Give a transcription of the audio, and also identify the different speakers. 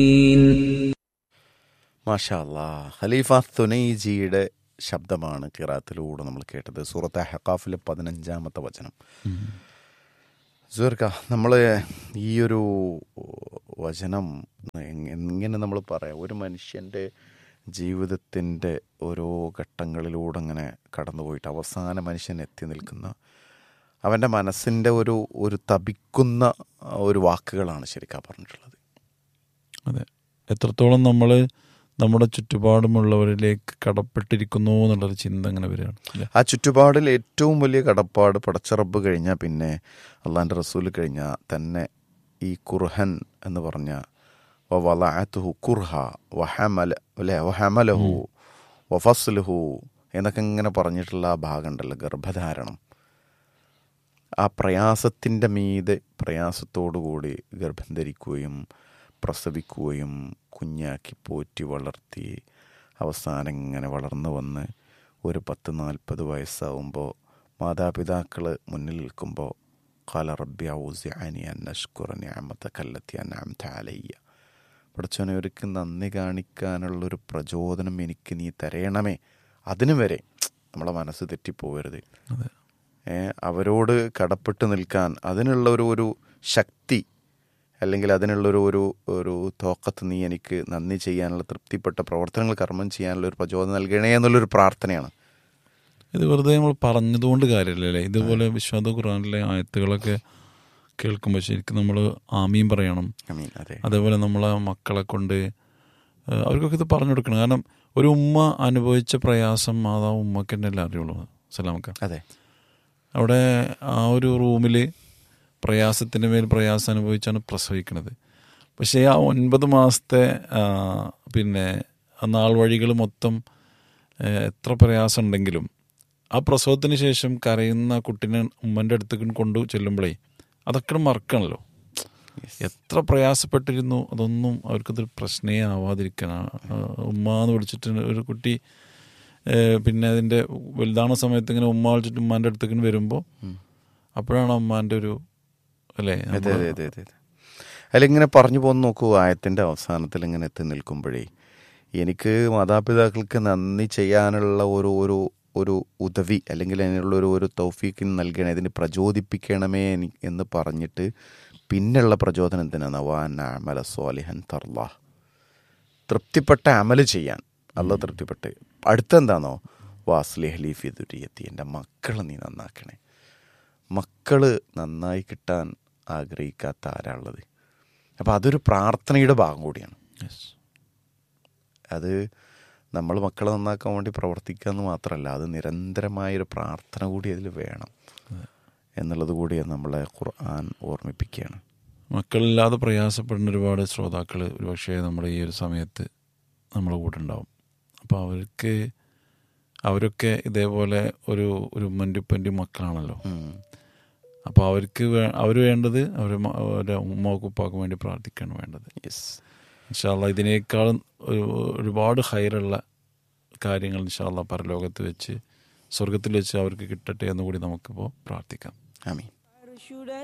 Speaker 1: മാഷാ അല്ലാ ഖലീഫ തുനൈജിയുടെ ശബ്ദമാണ് കിറാത്തിലൂടെ നമ്മൾ കേട്ടത് സൂറത്ത് ഹക്കാഫിലെ പതിനഞ്ചാമത്തെ വചനം സുഹൃക്ക നമ്മൾ ഈ ഒരു വചനം എങ്- എങ്ങനെ നമ്മൾ പറയാം ഒരു മനുഷ്യൻ്റെ ജീവിതത്തിൻ്റെ ഓരോ ഘട്ടങ്ങളിലൂടെ അങ്ങനെ കടന്നുപോയിട്ട് അവസാന മനുഷ്യൻ എത്തി നിൽക്കുന്ന അവൻ്റെ മനസ്സിൻ്റെ ഒരു ഒരു തപിക്കുന്ന ഒരു വാക്കുകളാണ് ശരിക്കും പറഞ്ഞിട്ടുള്ളത്
Speaker 2: അതെ എത്രത്തോളം നമ്മൾ നമ്മുടെ ചുറ്റുപാടുമുള്ളവരിലേക്ക് കടപ്പെട്ടിരിക്കുന്നു എന്നുള്ളൊരു ചിന്ത അങ്ങനെ വരികയാണ് അല്ലേ
Speaker 1: ആ ചുറ്റുപാടിൽ ഏറ്റവും വലിയ കടപ്പാട് പടച്ചറബ് കഴിഞ്ഞാൽ പിന്നെ അള്ളാൻ്റെ റസൂൽ കഴിഞ്ഞാൽ തന്നെ ഈ ഖുർഹൻ എന്ന് പറഞ്ഞ വലാഅത്തുഹു കുർഹ വഹമല അല്ലെ വഹമലഹു വഫസ്ലുഹു എന്നൊക്കെ ഇങ്ങനെ പറഞ്ഞിട്ടുള്ള ആ ഭാഗം ഉണ്ടല്ലോ ഗർഭധാരണം ആ പ്രയാസത്തിൻ്റെ മീതെ പ്രയാസത്തോടുകൂടി ഗർഭം ധരിക്കുകയും പ്രസവിക്കുകയും കുഞ്ഞാക്കി പോറ്റി വളർത്തി അവസാനം ഇങ്ങനെ വളർന്നു വന്ന് ഒരു പത്ത് നാൽപ്പത് വയസ്സാവുമ്പോൾ മാതാപിതാക്കൾ മുന്നിൽ നിൽക്കുമ്പോൾ കാല റബ്ബി ഔസിഅനി അൻ അഷ്കുറ നിഅമത കല്ലത്തി അൻഅംത അലയ്യ പഠിച്ചവനെ ഒരുക്ക് നന്ദി കാണിക്കാനുള്ളൊരു പ്രചോദനം എനിക്ക് നീ തരയണമേ അതിനു വരെ നമ്മളെ മനസ്സ് തെറ്റിപ്പോകരുത്
Speaker 2: അതെ
Speaker 1: ഏ, അവരോട് കടപ്പെട്ട് നിൽക്കാൻ അതിനുള്ള ഒരു ഒരു ശക്തി അല്ലെങ്കിൽ അതിനുള്ളൊരു ഒരു ഒരു തോക്കത്ത് നീ എനിക്ക് നന്ദി ചെയ്യാനുള്ള തൃപ്തിപ്പെട്ട പ്രവർത്തനങ്ങൾ കർമ്മം ചെയ്യാനുള്ള ഒരു പ്രചോദനം നൽകണേ എന്നുള്ളൊരു പ്രാർത്ഥനയാണ്
Speaker 2: ഇത് വെറുതെ നമ്മൾ പറഞ്ഞതുകൊണ്ട് കാര്യമില്ലല്ലേ ഇതുപോലെ വിശ്വാസ ഖുറാനിലെ ആയത്തുകളൊക്കെ കേൾക്കുമ്പോൾ ശരിക്കും നമ്മൾ ആമീൻ പറയണം
Speaker 1: ഐ മീൻ അതെ
Speaker 2: അതേപോലെ നമ്മളെ മക്കളെ കൊണ്ട് ഏഹ് അവർക്കൊക്കെ ഇത് പറഞ്ഞു കൊടുക്കണം കാരണം ഒരു ഉമ്മ അനുഭവിച്ച പ്രയാസം മാതാവ് ഉമ്മക്ക് തന്നെ അല്ലേ അറിയുള്ളൂ സലാമക്ക
Speaker 1: അതെ
Speaker 2: അവിടെ ആ ഒരു റൂമിൽ പ്രയാസത്തിൻ്റെ മേൽ പ്രയാസം അനുഭവിച്ചാണ് പ്രസവിക്കുന്നത് പക്ഷേ ആ ഒൻപത് മാസത്തെ ആ, പിന്നെ ആ നാൾ വഴികൾ മൊത്തം ഏഹ്, എത്ര പ്രയാസം ഉണ്ടെങ്കിലും ആ പ്രസവത്തിന് ശേഷം കരയുന്ന കുട്ടീനെ ഉമ്മൻ്റെ അടുത്തേക്ക് കൊണ്ടു ചെല്ലുമ്പോഴേ അതൊക്കെ മറക്കണല്ലോ എത്ര പ്രയാസപ്പെട്ടിരുന്നു അതൊന്നും അവർക്കതൊരു പ്രശ്നേ ആവാതിരിക്കണം ആ, ഉമ്മ എന്ന് വിളിച്ചിട്ട് ഒരു കുട്ടി ഏഹ്, പിന്നെ അതിൻ്റെ വലുതാണ സമയത്ത് ഇങ്ങനെ ഉമ്മ വിളിച്ചിട്ട് ഉമ്മാൻ്റെ അടുത്തേക്ക് വരുമ്പോൾ അപ്പോഴാണ് ഉമ്മാൻ്റെ ഒരു അല്ലേ
Speaker 1: അതെ അതെ അതെ അതെ അതെ അതിലിങ്ങനെ പറഞ്ഞു പോന്ന് നോക്കൂ ആയത്തിൻ്റെ അവസാനത്തിൽ ഇങ്ങനെ എത്തി നിൽക്കുമ്പോഴേ എനിക്ക് മാതാപിതാക്കൾക്ക് നന്ദി ചെയ്യാനുള്ള ഒരു ഒരു ഒരു ഉദവി അല്ലെങ്കിൽ അതിനുള്ള ഒരു ഒരു തൗഫീക്ക് നൽകണേ ഇതിന് പ്രചോദിപ്പിക്കണമേ എനി- എന്ന് പറഞ്ഞിട്ട് പിന്നുള്ള പ്രചോദനം എന്തിനാണ് വാൻ അമല സ്വാലിഹൻ തർലാ തൃപ്തിപ്പെട്ട അമല് ചെയ്യാൻ അല്ല തൃപ്തിപ്പെട്ട് അടുത്തെന്താണോ വാസ്ലി ഹലീഫി ദുരിയത്തി എൻ്റെ മക്കളെ നീ നന്നാക്കണേ മക്കള് നന്നായി കിട്ടാൻ ആഗ്രഹിക്കാത്ത ആരാളുള്ളത് അപ്പോൾ അതൊരു പ്രാർത്ഥനയുടെ ഭാഗം കൂടിയാണ്
Speaker 2: Yes.
Speaker 1: അത് നമ്മൾ മക്കളെ നന്നാക്കാൻ വേണ്ടി പ്രവർത്തിക്കുക എന്ന് മാത്രമല്ല അത് നിരന്തരമായൊരു പ്രാർത്ഥന കൂടി അതിൽ വേണം എന്നുള്ളത് കൂടി നമ്മളെ ഖുർആൻ ഓർമ്മിപ്പിക്കുകയാണ്
Speaker 2: മക്കളില്ലാതെ പ്രയാസപ്പെടുന്ന ഒരുപാട് ശ്രോതാക്കൾ ഒരുപക്ഷെ നമ്മുടെ ഈ ഒരു സമയത്ത് നമ്മുടെ കൂടെ ഉണ്ടാവും അപ്പോൾ അവർക്ക് അവരൊക്കെ ഇതേപോലെ ഒരു ഒരു ഉമ്മൻ്റിപ്പൻ്റെ മക്കളാണല്ലോ
Speaker 1: ഉം.
Speaker 2: അപ്പോൾ അവർക്ക് അവർ വേണ്ടത് അവരെ മ- അവരുടെ ഉമ്മാക്കും ഉപ്പാക്കും വേണ്ടി പ്രാർത്ഥിക്കുകയാണ് വേണ്ടത്
Speaker 1: യെസ്
Speaker 2: ഇൻഷാല്ല ഇതിനേക്കാളും ഒരു ഒരുപാട് ഹൈറുള്ള കാര്യങ്ങൾ ഇൻഷാല്ല പരലോകത്ത് വെച്ച് സ്വർഗത്തിൽ വെച്ച് അവർക്ക് കിട്ടട്ടെ എന്ന് കൂടി നമുക്കിപ്പോൾ പ്രാർത്ഥിക്കാം
Speaker 1: ആമീൻ